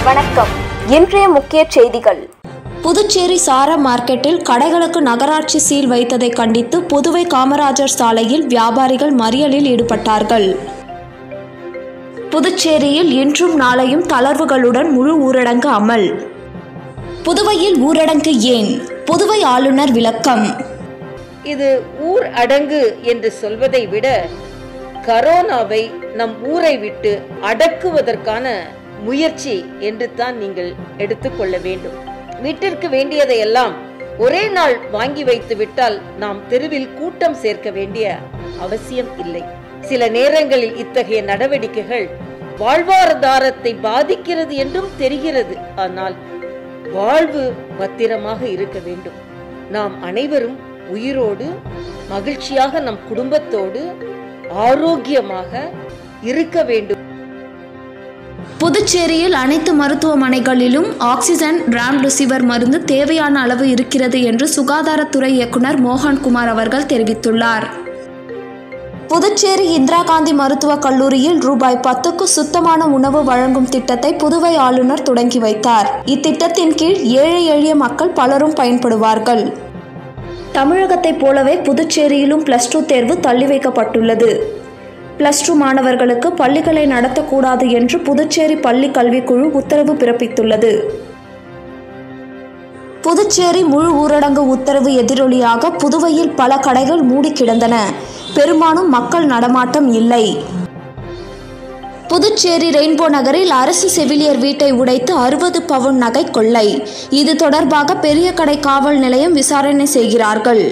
வணக்கம் இன்றைய முக்கிய செய்திகள் புதுச்சேரி சாரா மார்க்கெட்டில் கடைகளுக்கு நகராட்சி சீல் வைத்ததை கண்டித்து புதுவை காமராஜர் சாலையில் வியாபாரிகள் மறியலில் ஈடுபட்டார்கள் புதுச்சேரியில் இன்றும் நாளையும் தளர்வுகளுடன் முழு ஊரடங்கு அமல் புதுவையில் ஊரடங்கு ஏன் புதுவை ஆளுநர் விளக்கம் இது ஊர் அடங்கு என்று சொல்வதை விட கரோனாவை நம் ஊரை விட்டு அடக்குவதற்கான முயற்சி என்று தான் நீங்கள் எடுத்துக்கொள்ள வேண்டும் வீட்டிற்கு வேண்டியதையெல்லாம் ஒரே நாள் வாங்கி வைத்து விட்டால் நாம் தெருவில் கூட்டம் சேர்க்க வேண்டிய அவசியம் இல்லை சில நேரங்களில் இத்தகைய நடவடிக்கைகள் வாழ்வாதாரத்தை பாதிக்கிறது என்றும் தெரிகிறது ஆனால் வாழ்வு பத்திரமாக இருக்க வேண்டும் நாம் அனைவரும் உயிரோடு மகிழ்ச்சியாக நம் குடும்பத்தோடு ஆரோக்கியமாக இருக்க வேண்டும் புதுச்சேரியில் அனைத்து மருத்துவமனைகளிலும் ஆக்சிஜன் ராம்டெசிவர் மருந்து தேவையான அளவு இருக்கிறது என்று சுகாதாரத்துறை இயக்குனர் மோகன்குமார் அவர்கள் தெரிவித்துள்ளார் புதுச்சேரி இந்திரா காந்தி மருத்துவக் கல்லூரியில் ரூபாய் பத்துக்கு சுத்தமான உணவு வழங்கும் திட்டத்தை புதுவை ஆளுநர் தொடங்கி வைத்தார் இத்திட்டத்தின் கீழ் ஏழை எளிய மக்கள் பலரும் பயன்படுவார்கள் தமிழகத்தைப் போலவே புதுச்சேரியிலும் பிளஸ் டூ தேர்வு தள்ளி வைக்கப்பட்டுள்ளது பிளஸ் டூ மாணவர்களுக்கு பள்ளிகளை நடத்தக்கூடாது என்று புதுச்சேரி பள்ளி கல்விக்குழு உத்தரவு பிறப்பித்துள்ளது புதுச்சேரி முழு ஊரடங்கு உத்தரவு எதிரொலியாக புதுவையில் பல கடைகள் மூடி கிடந்தன பெரும்பாலும் மக்கள் நடமாட்டம் இல்லை புதுச்சேரி ரெயின்போ நகரில் அரசு செவிலியர் வீட்டை உடைத்து அறுபது பவுன் நகை கொள்ளை இது தொடர்பாக பெரிய கடை காவல் நிலையம் விசாரணை செய்கிறார்கள்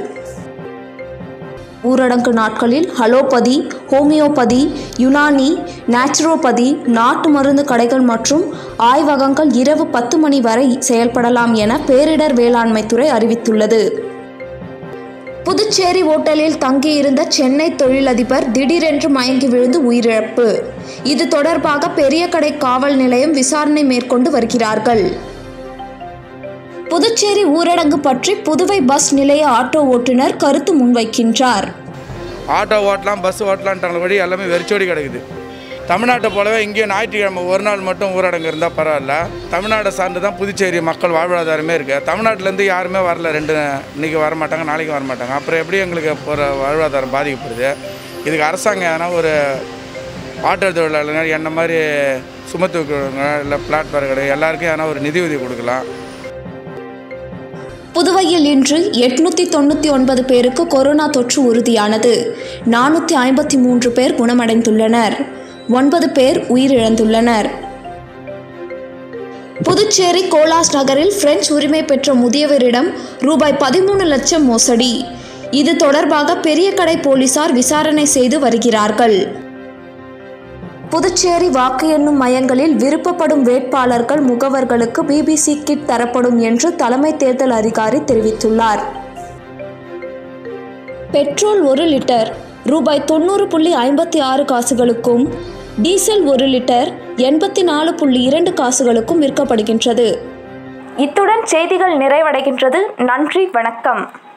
ஊரடங்கு நாட்களில் ஹலோபதி ஹோமியோபதி யுனானி நேச்சுரோபதி நாட்டு மருந்து கடைகள் மற்றும் ஆய்வகங்கள் இரவு பத்து மணி வரை செயல்படலாம் என பேரிடர் வேளாண்மைத்துறை அறிவித்துள்ளது புதுச்சேரி ஓட்டலில் தங்கியிருந்த சென்னை தொழிலதிபர் திடீரென்று மயங்கி விழுந்து உயிரிழப்பு இது தொடர்பாக பெரிய கடை காவல் நிலையம் விசாரணை மேற்கொண்டு வருகிறார்கள் புதுச்சேரி ஊரடங்கு பற்றி புதுவை பஸ் நிலைய ஆட்டோ ஓட்டுநர் கருத்து முன்வைக்கின்றார் ஆட்டோ ஓட்டலாம் பஸ் ஓட்டலான்ட்டாங்க வழி எல்லாமே வெறிச்சோடி கிடக்குது தமிழ்நாட்டை போலவே இங்கேயும் ஞாயிற்றுக்கிழமை ஒரு நாள் மட்டும் ஊரடங்கு இருந்தால் பரவாயில்ல தமிழ்நாட்டை சார்ந்து தான் புதுச்சேரி மக்கள் வாழ்வாதாரமே இருக்குது தமிழ்நாட்டிலேருந்து யாருமே வரல ரெண்டு இன்றைக்கி வர மாட்டாங்க நாளைக்கு வர மாட்டாங்க அப்புறம் எப்படி எங்களுக்கு ஒரு வாழ்வாதாரம் பாதிக்கப்படுது இதுக்கு அரசாங்கம் எதனா ஒரு ஆட்டோ தொழிலாளர்கள் என்ன மாதிரி சுமத்துக்கிறவங்க இல்லை பிளாட்ஃபார்ம் கடை எல்லாருக்கும் எதனா ஒரு நிதி உதவி கொடுக்கலாம் புதுவையில் இன்று எட்நூத்தி தொண்ணூற்றி ஒன்பது பேருக்கு கொரோனா தொற்று உறுதியானது நானூற்றி ஐம்பத்தி மூன்று பேர் குணமடைந்துள்ளனர் ஒன்பது பேர் உயிரிழந்துள்ளனர் புதுச்சேரி கோலாஸ் நகரில் பிரெஞ்சு உரிமை பெற்ற முதியவரிடம் ரூபாய் பதிமூணு லட்சம் மோசடி இது தொடர்பாக பெரிய கடை போலீசார் விசாரணை செய்து வருகிறார்கள் புதுச்சேரி வாக்கு எண்ணும் மையங்களில் விருப்பப்படும் வேட்பாளர்கள் முகவர்களுக்கு பிபிசி கிட் தரப்படும் என்று தலைமை தேர்தல் அதிகாரி தெரிவித்துள்ளார் பெட்ரோல் ஒரு லிட்டர் ரூபாய் தொண்ணூறு புள்ளி ஐம்பத்தி ஆறு காசுகளுக்கும் டீசல் ஒரு லிட்டர் எண்பத்தி நாலு புள்ளி இரண்டு காசுகளுக்கும் விற்கப்படுகின்றது இத்துடன் செய்திகள் நிறைவடைகின்றது நன்றி வணக்கம்